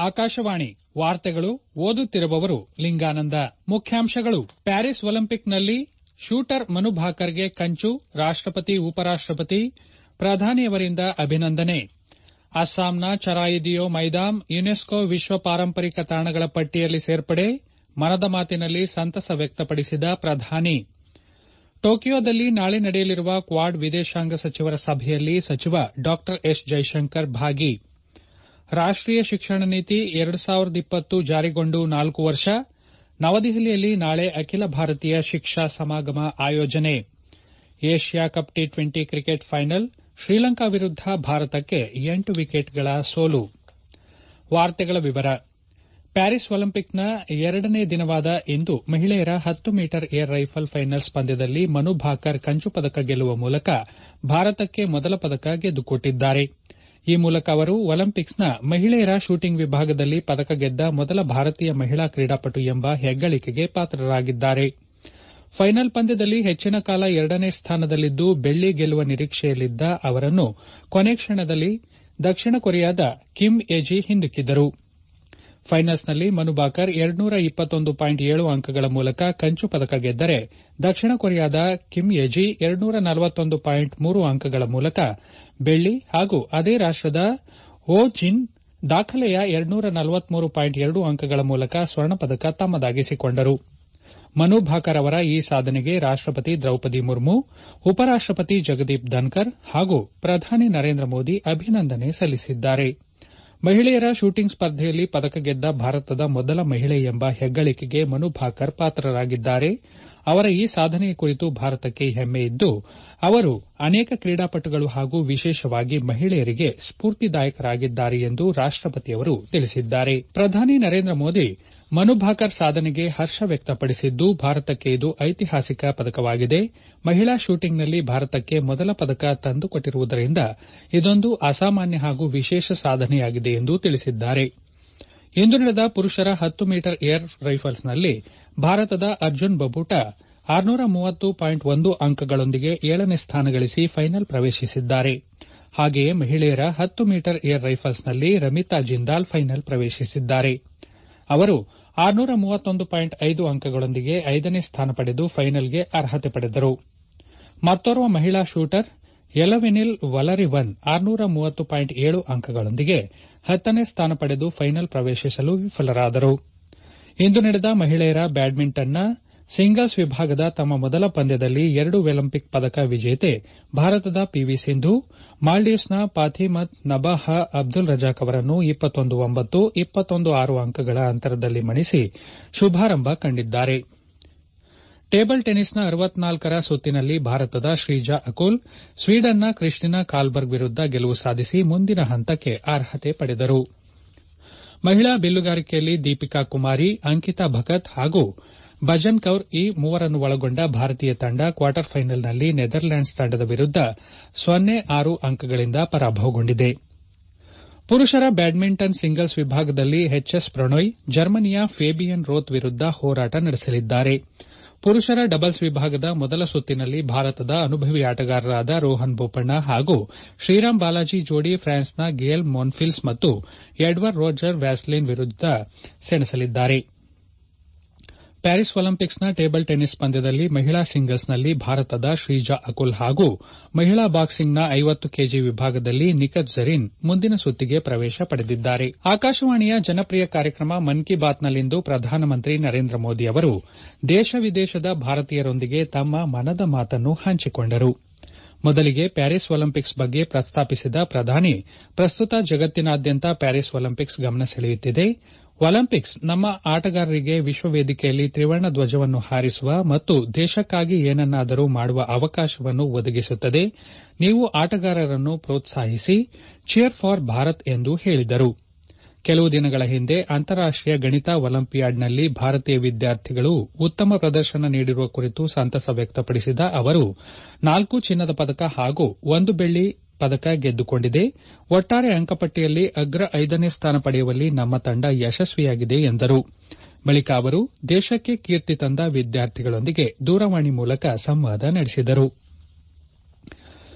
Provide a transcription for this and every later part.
ಆಕಾಶವಾಣಿ ವಾರ್ತೆಗಳು ಓದುತ್ತಿರುವವರು ಲಿಂಗಾನಂದ ಮುಖ್ಯಾಂಶಗಳು ಪ್ಯಾರಿಸ್ ಒಲಿಂಪಿಕ್ನಲ್ಲಿ ಶೂಟರ್ ಮನು ಭಾಕರ್ಗೆ ಕಂಚು ರಾಷ್ಟಪತಿ ಉಪರಾಷ್ಟಪತಿ ಪ್ರಧಾನಿಯವರಿಂದ ಅಭಿನಂದನೆ ಅಸ್ಸಾಂನ ಚರಾಯಿದಿಯೋ ಮೈದಾಮ್ ಯುನೆಸ್ಕೋ ವಿಶ್ವ ಪಾರಂಪರಿಕ ತಾಣಗಳ ಪಟ್ಟಿಯಲ್ಲಿ ಸೇರ್ಪಡೆ ಮನದ ಮಾತಿನಲ್ಲಿ ಸಂತಸ ವ್ಯಕ್ತಪಡಿಸಿದ ಪ್ರಧಾನಿ ಟೋಕಿಯೋದಲ್ಲಿ ನಾಳೆ ನಡೆಯಲಿರುವ ಕ್ವಾಡ್ ವಿದೇಶಾಂಗ ಸಚಿವರ ಸಭೆಯಲ್ಲಿ ಸಚಿವ ಡಾ ಎಸ್ ಜೈಶಂಕರ್ ಭಾಗಿ ರಾಷ್ಟೀಯ ಶಿಕ್ಷಣ ನೀತಿ ಎರಡು ಸಾವಿರದ ಇಪ್ಪತ್ತು ಜಾರಿಗೊಂಡು ನಾಲ್ಕು ವರ್ಷ ನವದೆಹಲಿಯಲ್ಲಿ ನಾಳೆ ಅಖಿಲ ಭಾರತೀಯ ಶಿಕ್ಷಾ ಸಮಾಗಮ ಆಯೋಜನೆ Asia cup T twenty cricket final Sri Lanka ವಿರುದ್ಧ ಭಾರತಕ್ಕೆ ಎಂಟು ವಿಕೆಟ್ಗಳ ಸೋಲು ಪ್ಯಾರಿಸ್ ಒಲಿಂಪಿಕ್ನ ಎರಡನೇ ದಿನವಾದ ಇಂದು ಮಹಿಳೆಯರ ಹತ್ತು ಮೀಟರ್ ಏರ್ ರೈಫಲ್ ಫೈನಲ್ಸ್ ಪಂದ್ಯದಲ್ಲಿ ಮನು ಭಾಕರ್ ಕಂಚು ಪದಕ ಗೆಲ್ಲುವ ಮೂಲಕ ಭಾರತಕ್ಕೆ ಮೊದಲ ಪದಕ ಗೆದ್ದುಕೊಟ್ಟಿದ್ದಾರೆ ಈ ಮೂಲಕ ಅವರು ಒಲಿಂಪಿಕ್ಸ್ನ ಮಹಿಳೆಯರ ಶೂಟಿಂಗ್ ವಿಭಾಗದಲ್ಲಿ ಪದಕ ಗೆದ್ದ ಮೊದಲ ಭಾರತೀಯ ಮಹಿಳಾ ಕ್ರೀಡಾಪಟು ಎಂಬ ಹೆಗ್ಗಳಿಕೆಗೆ ಪಾತ್ರರಾಗಿದ್ದಾರೆ ಫೈನಲ್ ಪಂದ್ಯದಲ್ಲಿ ಹೆಚ್ಚಿನ ಕಾಲ ಎರಡನೇ ಸ್ಥಾನದಲ್ಲಿದ್ದು ಬೆಳ್ಳಿ ಗೆಲ್ಲುವ ನಿರೀಕ್ಷೆಯಲ್ಲಿದ್ದ ಅವರನ್ನು ಕೊನೆ ಕ್ಷಣದಲ್ಲಿ ದಕ್ಷಿಣ ಕೊರಿಯಾದ ಕಿಮ್ ಎಜಿ ಹಿಂದಿಕ್ಕಿದರು ಫೈನಲ್ಸ್ನಲ್ಲಿ ಮನು ಭಾಕರ್ ಏಳು ಅಂಕಗಳ ಮೂಲಕ ಕಂಚು ಪದಕ ಗೆದ್ದರೆ ದಕ್ಷಿಣ ಕೊರಿಯಾದ ಕಿಮ್ ಎಜಿ ಮೂರು ಅಂಕಗಳ ಮೂಲಕ ಬೆಳ್ಳಿ ಹಾಗೂ ಅದೇ ರಾಷ್ಟದ ಓ ಜಿನ್ ದಾಖಲೆಯ ಎರಡು ಅಂಕಗಳ ಮೂಲಕ ಸ್ವರ್ಣ ಪದಕ ತಮ್ಮದಾಗಿಸಿಕೊಂಡರು ಮನು ಭಾಕರ್ ಅವರ ಈ ಸಾಧನೆಗೆ ರಾಷ್ಟಪತಿ ದ್ರೌಪದಿ ಮುರ್ಮು ಉಪರಾಷ್ಟಪತಿ ಜಗದೀಪ್ ಧನ್ಕರ್ ಹಾಗೂ ಪ್ರಧಾನಿ ನರೇಂದ್ರ ಮೋದಿ ಅಭಿನಂದನೆ ಸಲ್ಲಿಸಿದ್ದಾರೆ ಮಹಿಳೆಯರ ಶೂಟಿಂಗ್ ಸ್ಪರ್ಧೆಯಲ್ಲಿ ಪದಕ ಗೆದ್ದ ಭಾರತದ ಮೊದಲ ಮಹಿಳೆ ಎಂಬ ಹೆಗ್ಗಳಿಕೆಗೆ ಮನು ಭಾಕರ್ ಪಾತ್ರರಾಗಿದ್ದಾರೆ ಅವರ ಈ ಸಾಧನೆಯ ಕುರಿತು ಭಾರತಕ್ಕೆ ಹೆಮ್ಮೆ ಇದ್ದು ಅವರು ಅನೇಕ ಕ್ರೀಡಾಪಟುಗಳು ಹಾಗೂ ವಿಶೇಷವಾಗಿ ಮಹಿಳೆಯರಿಗೆ ಸ್ಫೂರ್ತಿದಾಯಕರಾಗಿದ್ದಾರೆ ಎಂದು ರಾಷ್ಟಪತಿಯವರು ತಿಳಿಸಿದ್ದಾರೆ ಪ್ರಧಾನಿ ನರೇಂದ್ರ ಮೋದಿ ಮನು ಭಾಕರ್ ಸಾಧನೆಗೆ ಹರ್ಷ ವ್ಯಕ್ತಪಡಿಸಿದ್ದು ಭಾರತಕ್ಕೆ ಇದು ಐತಿಹಾಸಿಕ ಪದಕವಾಗಿದೆ ಮಹಿಳಾ ಶೂಟಿಂಗ್ನಲ್ಲಿ ಭಾರತಕ್ಕೆ ಮೊದಲ ಪದಕ ತಂದುಕೊಟ್ಟಿರುವುದರಿಂದ ಇದೊಂದು ಅಸಾಮಾನ್ಯ ಹಾಗೂ ವಿಶೇಷ ಸಾಧನೆಯಾಗಿದೆ ಎಂದು ತಿಳಿಸಿದ್ದಾರೆ ಇಂದು ನಡೆದ ಪುರುಷರ ಹತ್ತು ಮೀಟರ್ ಏರ್ ರೈಫಲ್ಸ್ನಲ್ಲಿ ಭಾರತದ ಅರ್ಜುನ್ ಬಬೂಟಾ ಅಂಕಗಳೊಂದಿಗೆ ಏಳನೇ ಸ್ಥಾನ ಗಳಿಸಿ ಫೈನಲ್ ಪ್ರವೇಶಿಸಿದ್ದಾರೆ ಹಾಗೆಯೇ ಮಹಿಳೆಯರ ಹತ್ತು ಮೀಟರ್ ಏರ್ ರೈಫಲ್ಸ್ನಲ್ಲಿ ರಮಿತಾ ಜಿಂದಾಲ್ ಫೈನಲ್ ಪ್ರವೇಶಿಸಿದ್ದಾರೆ ಅವರು ಅಂಕಗಳೊಂದಿಗೆ ಐದನೇ ಸ್ಥಾನ ಪಡೆದು ಫೈನಲ್ಗೆ ಅರ್ಹತೆ ಪಡೆದರು ಮತ್ತೋರ್ವ ಮಹಿಳಾ ಶೂಟರ್ ಎಲವೆನಿಲ್ ವಲರಿವನ್ ಅಂಕಗಳೊಂದಿಗೆ ಹತ್ತನೇ ಸ್ಥಾನ ಪಡೆದು ಫೈನಲ್ ಪ್ರವೇಶಿಸಲು ವಿಫಲರಾದರು ಇಂದು ನಡೆದ ಮಹಿಳೆಯರ ಬ್ಯಾಡ್ಮಿಂಟನ್ನ ಸಿಂಗಲ್ಸ್ ವಿಭಾಗದ ತಮ್ಮ ಮೊದಲ ಪಂದ್ಯದಲ್ಲಿ ಎರಡು ಒಲಿಂಪಿಕ್ ಪದಕ ವಿಜೇತೆ ಭಾರತದ ಪಿವಿ ಸಿಂಧು ಮಾಲ್ಡೀವ್ಸ್ನ ಪಾಥಿಮತ್ ನಬಾಹ ಅಬ್ದುಲ್ ರಜಾಕ್ ಅವರನ್ನು ಅಂಕಗಳ ಅಂತರದಲ್ಲಿ ಮಣಿಸಿ ಶುಭಾರಂಭ ಕಂಡಿದ್ದಾರೆ ಟೇಬಲ್ ಟೆನಿಸ್ನ ರ ಸುತ್ತಿನಲ್ಲಿ ಭಾರತದ ಶ್ರೀಜಾ ಅಕುಲ್ ಸ್ವೀಡನ್ನ ಕ್ರಿಸ್ಟಿನಾ ಕಾಲ್ಬರ್ಗ್ ವಿರುದ್ದ ಗೆಲುವು ಸಾಧಿಸಿ ಮುಂದಿನ ಹಂತಕ್ಕೆ ಅರ್ಹತೆ ಪಡೆದರು ಮಹಿಳಾ ಬಿಲ್ಲುಗಾರಿಕೆಯಲ್ಲಿ ದೀಪಿಕಾ ಕುಮಾರಿ ಅಂಕಿತಾ ಭಕತ್ ಹಾಗೂ ಭಜನ್ ಕೌರ್ ಈ ಮೂವರನ್ನು ಒಳಗೊಂಡ ಭಾರತೀಯ ತಂಡ ಕ್ವಾರ್ಟರ್ ಫೈನಲ್ನಲ್ಲಿ ನೆದರ್ಲ್ಯಾಂಡ್ಸ್ ತಂಡದ ವಿರುದ್ದ ಸೊನ್ನೆ ಆರು ಅಂಕಗಳಿಂದ ಪರಾಭವಗೊಂಡಿದೆ ಪುರುಷರ ಬ್ಯಾಡ್ಮಿಂಟನ್ ಸಿಂಗಲ್ಸ್ ವಿಭಾಗದಲ್ಲಿ ಎಚ್ಎಸ್ ಪ್ರಣೋಯ್ ಜರ್ಮನಿಯ ಫೇಬಿಯನ್ ರೋತ್ ವಿರುದ್ದ ಹೋರಾಟ ನಡೆಸಲಿದ್ದಾರೆ ಪುರುಷರ ಡಬಲ್ಸ್ ವಿಭಾಗದ ಮೊದಲ ಸುತ್ತಿನಲ್ಲಿ ಭಾರತದ ಅನುಭವಿ ಆಟಗಾರರಾದ ರೋಹನ್ ಬೋಪಣ್ಣ ಹಾಗೂ ಶ್ರೀರಾಮ್ ಬಾಲಾಜಿ ಜೋಡಿ ಫ್ರಾನ್ಸ್ನ ಗೇಲ್ ಮೋನ್ಫಿಲ್ಸ್ ಮತ್ತು ಎಡ್ವರ್ಡ್ ರೋಜರ್ ವ್ಯಾಸ್ಲಿನ್ ವಿರುದ್ದ ಸೆಣಸಲಿದ್ದಾರೆ ಪ್ಯಾರಿಸ್ ಒಲಿಂಪಿಕ್ಸ್ನ ಟೇಬಲ್ ಟೆನಿಸ್ ಪಂದ್ಯದಲ್ಲಿ ಮಹಿಳಾ ಸಿಂಗಲ್ಸ್ನಲ್ಲಿ ಭಾರತದ ಶ್ರೀಜಾ ಅಕುಲ್ ಹಾಗೂ ಮಹಿಳಾ ಬಾಕ್ಸಿಂಗ್ನ ಐವತ್ತು ಕೆಜಿ ವಿಭಾಗದಲ್ಲಿ ನಿಖತ್ ಝರೀನ್ ಮುಂದಿನ ಸುತ್ತಿಗೆ ಪ್ರವೇಶ ಪಡೆದಿದ್ದಾರೆ ಆಕಾಶವಾಣಿಯ ಜನಪ್ರಿಯ ಕಾರ್ಯಕ್ರಮ ಮನ್ ಕಿ ಬಾತ್ನಲ್ಲಿಂದು ಪ್ರಧಾನಮಂತ್ರಿ ನರೇಂದ್ರ ಮೋದಿ ಅವರು ದೇಶ ವಿದೇಶದ ಭಾರತೀಯರೊಂದಿಗೆ ತಮ್ಮ ಮನದ ಮಾತನ್ನು ಹಂಚಿಕೊಂಡರು ಮೊದಲಿಗೆ ಪ್ಯಾರಿಸ್ ಒಲಿಂಪಿಕ್ಸ್ ಬಗ್ಗೆ ಪ್ರಸ್ತಾಪಿಸಿದ ಪ್ರಧಾನಿ ಪ್ರಸ್ತುತ ಜಗತ್ತಿನಾದ್ಯಂತ ಪ್ಯಾರಿಸ್ ಒಲಿಂಪಿಕ್ಸ್ ಗಮನ ಸೆಳೆಯುತ್ತಿದೆ ಒಲಿಂಪಿಕ್ಸ್ ನಮ್ಮ ಆಟಗಾರರಿಗೆ ವಿಶ್ವ ವೇದಿಕೆಯಲ್ಲಿ ತ್ರಿವರ್ಣ ಧ್ವಜವನ್ನು ಹಾರಿಸುವ ಮತ್ತು ದೇಶಕ್ಕಾಗಿ ಏನನ್ನಾದರೂ ಮಾಡುವ ಅವಕಾಶವನ್ನು ಒದಗಿಸುತ್ತದೆ ನೀವು ಆಟಗಾರರನ್ನು ಪ್ರೋತ್ಸಾಹಿಸಿ ಚೀರ್ ಫಾರ್ ಭಾರತ್ ಎಂದು ಹೇಳಿದರು ಕೆಲವು ದಿನಗಳ ಹಿಂದೆ ಅಂತಾರಾಷ್ಟೀಯ ಗಣಿತ ಒಲಿಂಪಿಯಾಡ್ನಲ್ಲಿ ಭಾರತೀಯ ವಿದ್ಯಾರ್ಥಿಗಳು ಉತ್ತಮ ಪ್ರದರ್ಶನ ನೀಡಿರುವ ಕುರಿತು ಸಂತಸ ವ್ಯಕ್ತಪಡಿಸಿದ ಅವರು ನಾಲ್ಕು ಚಿನ್ನದ ಪದಕ ಹಾಗೂ ಒಂದು ಬೆಳ್ಳಿ ಪದಕ ಗೆದ್ದುಕೊಂಡಿದೆ ಒಟ್ಟಾರೆ ಅಂಕಪಟ್ಟಿಯಲ್ಲಿ ಅಗ್ರ ಐದನೇ ಸ್ಥಾನ ಪಡೆಯುವಲ್ಲಿ ನಮ್ಮ ತಂಡ ಯಶಸ್ವಿಯಾಗಿದೆ ಎಂದರು ಬಳಿಕ ಅವರು ದೇಶಕ್ಕೆ ಕೀರ್ತಿ ತಂದ ವಿದ್ಯಾರ್ಥಿಗಳೊಂದಿಗೆ ದೂರವಾಣಿ ಮೂಲಕ ಸಂವಾದ ನಡೆಸಿದರು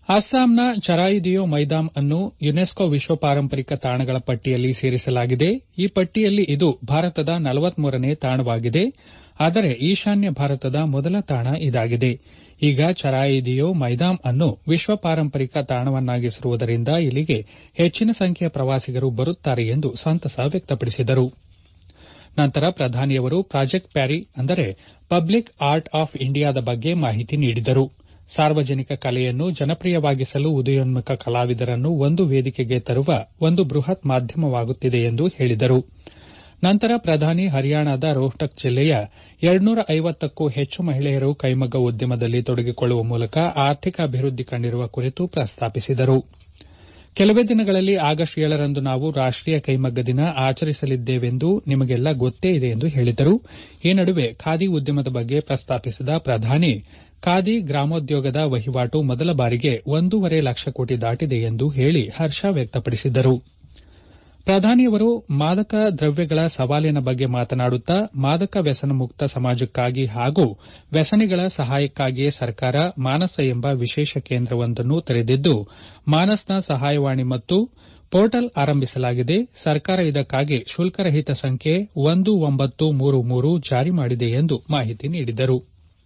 ಅಸ್ಸಾಂನ ಚರಾಯಿದಿಯೋ ಮೈದಾಮ್ ಅನ್ನು ಯುನೆಸ್ಕೋ ವಿಶ್ವ ಪಾರಂಪರಿಕ ತಾಣಗಳ ಪಟ್ಟಿಯಲ್ಲಿ ಸೇರಿಸಲಾಗಿದೆ ಈ ಪಟ್ಟಿಯಲ್ಲಿ ಇದು ಭಾರತದ ನೇ ತಾಣವಾಗಿದೆ ಆದರೆ ಈಶಾನ್ಯ ಭಾರತದ ಮೊದಲ ತಾಣ ಇದಾಗಿದೆ ಈಗ ಚರಾಯಿದಿಯೋ ಮೈದಾಮ್ ಅನ್ನು ವಿಶ್ವ ಪಾರಂಪರಿಕ ತಾಣವನ್ನಾಗಿಸಿರುವುದರಿಂದ ಇಲ್ಲಿಗೆ ಹೆಚ್ಚಿನ ಸಂಖ್ಯೆಯ ಪ್ರವಾಸಿಗರು ಬರುತ್ತಾರೆ ಎಂದು ಸಂತಸ ವ್ಯಕ್ತಪಡಿಸಿದರು ನಂತರ ಪ್ರಧಾನಿಯವರು ಪ್ರಾಜೆಕ್ಟ್ ಪ್ಯಾರಿ ಅಂದರೆ ಪಬ್ಲಿಕ್ ಆರ್ಟ್ ಆಫ್ ಇಂಡಿಯಾದ ಬಗ್ಗೆ ಮಾಹಿತಿ ನೀಡಿದರು ಸಾರ್ವಜನಿಕ ಕಲೆಯನ್ನು ಜನಪ್ರಿಯವಾಗಿಸಲು ಉದಯೋನ್ಮುಖ ಕಲಾವಿದರನ್ನು ಒಂದು ವೇದಿಕೆಗೆ ತರುವ ಒಂದು ಬೃಹತ್ ಮಾಧ್ಯಮವಾಗುತ್ತಿದೆ ಎಂದು ಹೇಳಿದರು ನಂತರ ಪ್ರಧಾನಿ ಹರಿಯಾಣದ ರೋಹ್ಟಕ್ ಜಿಲ್ಲೆಯ ಎರಡ್ನೂರ ಐವತ್ತಕ್ಕೂ ಹೆಚ್ಚು ಮಹಿಳೆಯರು ಕೈಮಗ್ಗ ಉದ್ಯಮದಲ್ಲಿ ತೊಡಗಿಕೊಳ್ಳುವ ಮೂಲಕ ಆರ್ಥಿಕ ಅಭಿವೃದ್ಧಿ ಕಂಡಿರುವ ಕುರಿತು ಪ್ರಸ್ತಾಪಿಸಿದರು ಕೆಲವೇ ದಿನಗಳಲ್ಲಿ ಆಗಸ್ಟ್ ಏಳರಂದು ನಾವು ರಾಷ್ಟೀಯ ಕೈಮಗ್ಗ ದಿನ ಆಚರಿಸಲಿದ್ದೇವೆಂದು ನಿಮಗೆಲ್ಲ ಗೊತ್ತೇ ಇದೆ ಎಂದು ಹೇಳಿದರು ಈ ನಡುವೆ ಖಾದಿ ಉದ್ಯಮದ ಬಗ್ಗೆ ಪ್ರಸ್ತಾಪಿಸಿದ ಪ್ರಧಾನಿ ಖಾದಿ ಗ್ರಾಮೋದ್ಯೋಗದ ವಹಿವಾಟು ಮೊದಲ ಬಾರಿಗೆ ಒಂದೂವರೆ ಲಕ್ಷ ಕೋಟಿ ದಾಟಿದೆ ಎಂದು ಹೇಳಿ ಹರ್ಷ ವ್ಯಕ್ತಪಡಿಸಿದರು ಪ್ರಧಾನಿಯವರು ಮಾದಕ ದ್ರವ್ಯಗಳ ಸವಾಲಿನ ಬಗ್ಗೆ ಮಾತನಾಡುತ್ತಾ ಮಾದಕ ವ್ಯಸನ ಮುಕ್ತ ಸಮಾಜಕ್ಕಾಗಿ ಹಾಗೂ ವ್ಯಸನಿಗಳ ಸಹಾಯಕ್ಕಾಗಿಯೇ ಸರ್ಕಾರ ಮಾನಸ ಎಂಬ ವಿಶೇಷ ಕೇಂದ್ರವೊಂದನ್ನು ತೆರೆದಿದ್ದು ಮಾನಸ್ನ ಸಹಾಯವಾಣಿ ಮತ್ತು ಪೋರ್ಟಲ್ ಆರಂಭಿಸಲಾಗಿದೆ ಸರ್ಕಾರ ಇದಕ್ಕಾಗಿ ಶುಲ್ಕರಹಿತ ಸಂಖ್ಯೆ ಒಂದು ಒಂಬತ್ತು ಮೂರು ಮೂರು ಜಾರಿ ಮಾಡಿದೆ ಎಂದು ಮಾಹಿತಿ ನೀಡಿದರು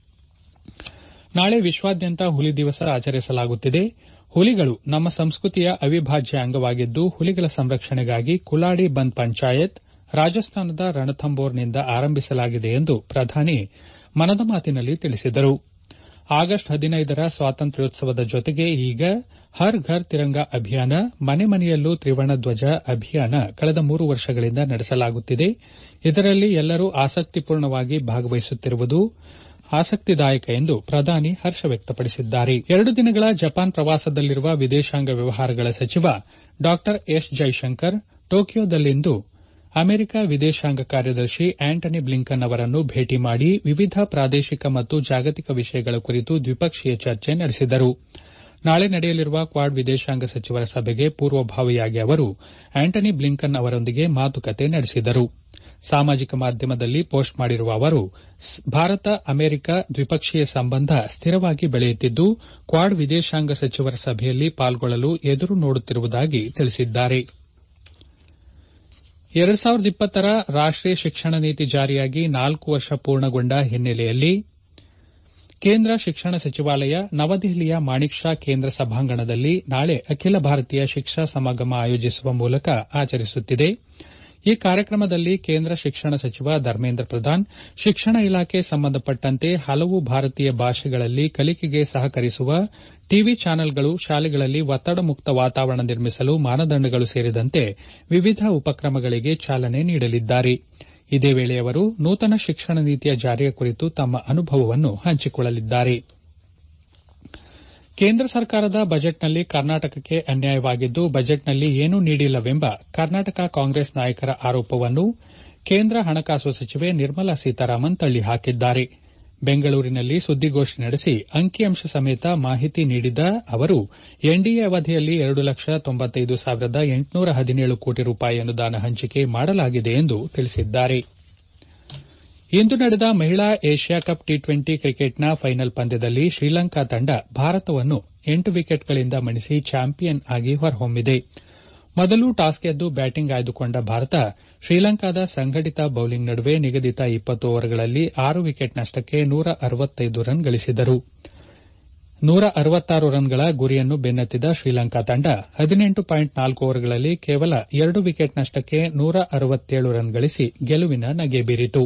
ನಾಳೆ ವಿಶ್ವಾದ್ಯಂತ ಹುಲಿ ದಿವಸ ಆಚರಿಸಲಾಗುತ್ತಿದೆ ಹುಲಿಗಳು ನಮ್ಮ ಸಂಸ್ಕೃತಿಯ ಅವಿಭಾಜ್ಯ ಅಂಗವಾಗಿದ್ದು ಹುಲಿಗಳ ಸಂರಕ್ಷಣೆಗಾಗಿ ಕುಲಾಡಿ ಬಂದ್ ಪಂಚಾಯತ್ ರಾಜಸ್ಥಾನದ ರಣಥಂಬೋರ್ನಿಂದ ಆರಂಭಿಸಲಾಗಿದೆ ಎಂದು ಪ್ರಧಾನಿ ಮನದ ಮಾತಿನಲ್ಲಿ ತಿಳಿಸಿದರು ಆಗಸ್ಟ್ ಹದಿನೈದರ ಸ್ವಾತಂತ್ರ್ಯೋತ್ಸವದ ಜೊತೆಗೆ ಈಗ ಹರ್ ಘರ್ ತಿರಂಗ ಅಭಿಯಾನ ಮನೆ ಮನೆಯಲ್ಲೂ ತ್ರಿವರ್ಣ ಧ್ವಜ ಅಭಿಯಾನ ಕಳೆದ ಮೂರು ವರ್ಷಗಳಿಂದ ನಡೆಸಲಾಗುತ್ತಿದೆ ಇದರಲ್ಲಿ ಎಲ್ಲರೂ ಆಸಕ್ತಿಪೂರ್ಣವಾಗಿ ಭಾಗವಹಿಸುತ್ತಿರುವುದು ಆಸಕ್ತಿದಾಯಕ ಎಂದು ಪ್ರಧಾನಿ ಹರ್ಷ ವ್ಯಕ್ತಪಡಿಸಿದ್ದಾರೆ ಎರಡು ದಿನಗಳ ಜಪಾನ್ ಪ್ರವಾಸದಲ್ಲಿರುವ ವಿದೇಶಾಂಗ ವ್ಯವಹಾರಗಳ ಸಚಿವ ಡಾ ಎಸ್ ಜೈಶಂಕರ್ ಟೋಕಿಯೋದಲ್ಲಿಂದು ಅಮೆರಿಕ ವಿದೇಶಾಂಗ ಕಾರ್ಯದರ್ಶಿ ಆಂಟನಿ ಬ್ಲಿಂಕನ್ ಅವರನ್ನು ಭೇಟಿ ಮಾಡಿ ವಿವಿಧ ಪ್ರಾದೇಶಿಕ ಮತ್ತು ಜಾಗತಿಕ ವಿಷಯಗಳ ಕುರಿತು ದ್ವಿಪಕ್ಷೀಯ ಚರ್ಚೆ ನಡೆಸಿದರು ನಾಳೆ ನಡೆಯಲಿರುವ ಕ್ವಾಡ್ ವಿದೇಶಾಂಗ ಸಚಿವರ ಸಭೆಗೆ ಪೂರ್ವಭಾವಿಯಾಗಿ ಅವರು ಆಂಟನಿ ಬ್ಲಿಂಕನ್ ಅವರೊಂದಿಗೆ ಮಾತುಕತೆ ನಡೆಸಿದರು ಸಾಮಾಜಿಕ ಮಾಧ್ಯಮದಲ್ಲಿ ಪೋಸ್ಟ್ ಮಾಡಿರುವ ಅವರು ಭಾರತ ಅಮೆರಿಕ ದ್ವಿಪಕ್ಷೀಯ ಸಂಬಂಧ ಸ್ಥಿರವಾಗಿ ಬೆಳೆಯುತ್ತಿದ್ದು ಕ್ವಾಡ್ ವಿದೇಶಾಂಗ ಸಚಿವರ ಸಭೆಯಲ್ಲಿ ಪಾಲ್ಗೊಳ್ಳಲು ಎದುರು ನೋಡುತ್ತಿರುವುದಾಗಿ ತಿಳಿಸಿದ್ದಾರೆ ಎರಡು ಸಾವಿರದ ಇಪ್ಪತ್ತರ ರಾಷ್ಟೀಯ ಶಿಕ್ಷಣ ನೀತಿ ಜಾರಿಯಾಗಿ ನಾಲ್ಕು ವರ್ಷ ಪೂರ್ಣಗೊಂಡ ಹಿನ್ನೆಲೆಯಲ್ಲಿ ಕೇಂದ್ರ ಶಿಕ್ಷಣ ಸಚಿವಾಲಯ ನವದೆಹಲಿಯ ಮಾಣಿಕ್ ಷಾ ಕೇಂದ್ರ ಸಭಾಂಗಣದಲ್ಲಿ ನಾಳೆ ಅಖಿಲ ಭಾರತೀಯ ಶಿಕ್ಷಾ ಸಮಾಗಮ ಆಯೋಜಿಸುವ ಮೂಲಕ ಆಚರಿಸುತ್ತಿದೆ ಈ ಕಾರ್ಯಕ್ರಮದಲ್ಲಿ ಕೇಂದ್ರ ಶಿಕ್ಷಣ ಸಚಿವ ಧರ್ಮೇಂದ್ರ ಪ್ರಧಾನ್ ಶಿಕ್ಷಣ ಇಲಾಖೆ ಸಂಬಂಧಪಟ್ಟಂತೆ ಹಲವು ಭಾರತೀಯ ಭಾಷೆಗಳಲ್ಲಿ ಕಲಿಕೆಗೆ ಸಹಕರಿಸುವ ಟಿವಿ ಚಾನೆಲ್ಗಳು ಶಾಲೆಗಳಲ್ಲಿ ಒತ್ತಡ ಮುಕ್ತ ವಾತಾವರಣ ನಿರ್ಮಿಸಲು ಮಾನದಂಡಗಳು ಸೇರಿದಂತೆ ವಿವಿಧ ಉಪಕ್ರಮಗಳಿಗೆ ಚಾಲನೆ ನೀಡಲಿದ್ದಾರೆ ಇದೇ ವೇಳೆ ಅವರು ನೂತನ ಶಿಕ್ಷಣ ನೀತಿಯ ಜಾರಿಯ ಕುರಿತು ತಮ್ಮ ಅನುಭವವನ್ನು ಹಂಚಿಕೊಳ್ಳಲಿದ್ದಾರೆ ಕೇಂದ್ರ ಸರ್ಕಾರದ ಬಜೆಟ್ನಲ್ಲಿ ಕರ್ನಾಟಕಕ್ಕೆ ಅನ್ಯಾಯವಾಗಿದ್ದು ಬಜೆಟ್ನಲ್ಲಿ ಏನೂ ನೀಡಿಲ್ಲವೆಂಬ ಕರ್ನಾಟಕ ಕಾಂಗ್ರೆಸ್ ನಾಯಕರ ಆರೋಪವನ್ನು ಕೇಂದ್ರ ಹಣಕಾಸು ಸಚಿವೆ ನಿರ್ಮಲಾ ಸೀತಾರಾಮನ್ ತಳ್ಳಿಹಾಕಿದ್ದಾರೆ ಬೆಂಗಳೂರಿನಲ್ಲಿ ಸುದ್ದಿಗೋಷ್ಠಿ ನಡೆಸಿ ಅಂಕಿಅಂಶ ಸಮೇತ ಮಾಹಿತಿ ನೀಡಿದ ಅವರು ಎನ್ಡಿಎ ಅವಧಿಯಲ್ಲಿ ಎರಡು ಲಕ್ಷ ತೊಂಬತ್ತೈದು ಸಾವಿರದ ಎಂಟುನೂರ ಹದಿನೇಳು ಕೋಟಿ ರೂಪಾಯಿ ಅನುದಾನ ಹಂಚಿಕೆ ಮಾಡಲಾಗಿದೆ ಎಂದು ತಿಳಿಸಿದ್ದಾರೆ ಇಂದು ನಡೆದ ಮಹಿಳಾ ಏಷ್ಯಾ ಕಪ್ ಟಿ ಟ್ವೆಂಟಿ ಕ್ರಿಕೆಟ್ನ ಫೈನಲ್ ಪಂದ್ಯದಲ್ಲಿ ಶ್ರೀಲಂಕಾ ತಂಡ ಭಾರತವನ್ನು ಎಂಟು ವಿಕೆಟ್ಗಳಿಂದ ಮಣಿಸಿ ಚಾಂಪಿಯನ್ ಆಗಿ ಹೊರಹೊಮ್ಮಿದೆ ಮೊದಲು ಟಾಸ್ ಗೆದ್ದು ಬ್ಯಾಟಿಂಗ್ ಆಯ್ದುಕೊಂಡ ಭಾರತ ಶ್ರೀಲಂಕಾದ ಸಂಘಟಿತ ಬೌಲಿಂಗ್ ನಡುವೆ ನಿಗದಿತ ಇಪ್ಪತ್ತು ಓವರ್ಗಳಲ್ಲಿ ಆರು ವಿಕೆಟ್ ನಷ್ಟಕ್ಕೆ ನೂರ ಅರವತ್ತೈದು ರನ್ ಗಳಿಸಿದರು ನೂರ ಅರವತ್ತಾರು ರನ್ಗಳ ಗುರಿಯನ್ನು ಬೆನ್ನತ್ತಿದ ಶ್ರೀಲಂಕಾ ತಂಡ ಹದಿನೆಂಟು ಪಾಯಿಂಟ್ ನಾಲ್ಕು ಓವರ್ಗಳಲ್ಲಿ ಕೇವಲ ಎರಡು ವಿಕೆಟ್ ನಷ್ಟಕ್ಕೆ ನೂರ ಅರವತ್ತೇಳು ರನ್ ಗಳಿಸಿ ಗೆಲುವಿನ ನಗೆ ಬೀರಿತು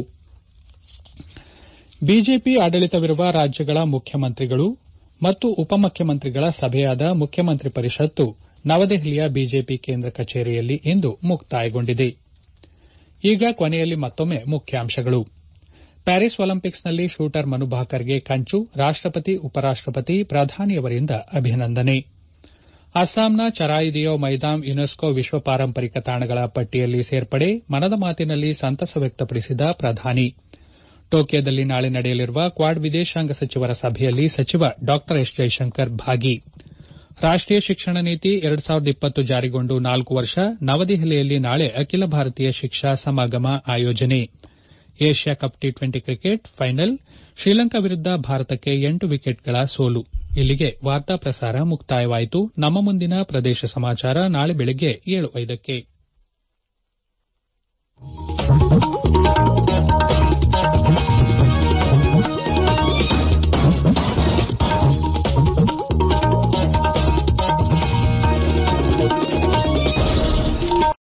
ಬಿಜೆಪಿ ಆಡಳಿತವಿರುವ ರಾಜ್ಯಗಳ ಮುಖ್ಯಮಂತ್ರಿಗಳು ಮತ್ತು ಉಪಮುಖ್ಯಮಂತ್ರಿಗಳ ಸಭೆಯಾದ ಮುಖ್ಯಮಂತ್ರಿ ಪರಿಷತ್ತು ನವದೆಹಲಿಯ ಬಿಜೆಪಿ ಕೇಂದ್ರ ಕಚೇರಿಯಲ್ಲಿ ಇಂದು ಮುಕ್ತಾಯಗೊಂಡಿದೆ ಈಗ ಕೊನೆಯಲ್ಲಿ ಮತ್ತೊಮ್ಮೆ ಮುಖ್ಯಾಂಶಗಳು ಪ್ಯಾರಿಸ್ ಒಲಿಂಪಿಕ್ಸ್ನಲ್ಲಿ ಶೂಟರ್ ಮನು ಭಾಕರ್ಗೆ ಕಂಚು ರಾಷ್ಟಪತಿ ಉಪರಾಷ್ಟಪತಿ ಪ್ರಧಾನಿಯವರಿಂದ ಅಭಿನಂದನೆ ಅಸ್ಸಾಂನ ಚರಾಯಿದಿಯೋ ಮೈದಾಮ್ ಯುನೆಸ್ಕೋ ವಿಶ್ವ ಪಾರಂಪರಿಕ ತಾಣಗಳ ಪಟ್ಟಿಯಲ್ಲಿ ಸೇರ್ಪಡೆ ಮನದ ಮಾತಿನಲ್ಲಿ ಸಂತಸ ವ್ಯಕ್ತಪಡಿಸಿದ ಪ್ರಧಾನಿ ಟೋಕಿಯೋದಲ್ಲಿ ನಾಳೆ ನಡೆಯಲಿರುವ ಕ್ವಾಡ್ ವಿದೇಶಾಂಗ ಸಚಿವರ ಸಭೆಯಲ್ಲಿ ಸಚಿವ ಡಾ ಎಸ್ ಜೈಶಂಕರ್ ಭಾಗಿ ರಾಷ್ಟೀಯ ಶಿಕ್ಷಣ ನೀತಿ ಎರಡು ಸಾವಿರದ ಇಪ್ಪತ್ತು ಜಾರಿಗೊಂಡು ನಾಲ್ಕು ವರ್ಷ ನವದೆಹಲಿಯಲ್ಲಿ ನಾಳೆ ಅಖಿಲ ಭಾರತೀಯ ಶಿಕ್ಷಾ ಸಮಾಗಮ ಆಯೋಜನೆ Asia cup T twenty cricket final Sri Lanka ವಿರುದ್ದ ಭಾರತಕ್ಕೆ ಎಂಟು ವಿಕೆಟ್ಗಳ ಸೋಲು ಇಲ್ಲಿಗೆ ವಾರ್ತಾ ಪ್ರಸಾರ ಮುಕ್ತಾಯವಾಯಿತು ನಮ್ಮ ಮುಂದಿನ ಪ್ರದೇಶ ಸಮಾಚಾರ ನಾಳೆ ಬೆಳಗ್ಗೆ ಏಳು ಐದಕ್ಕೆ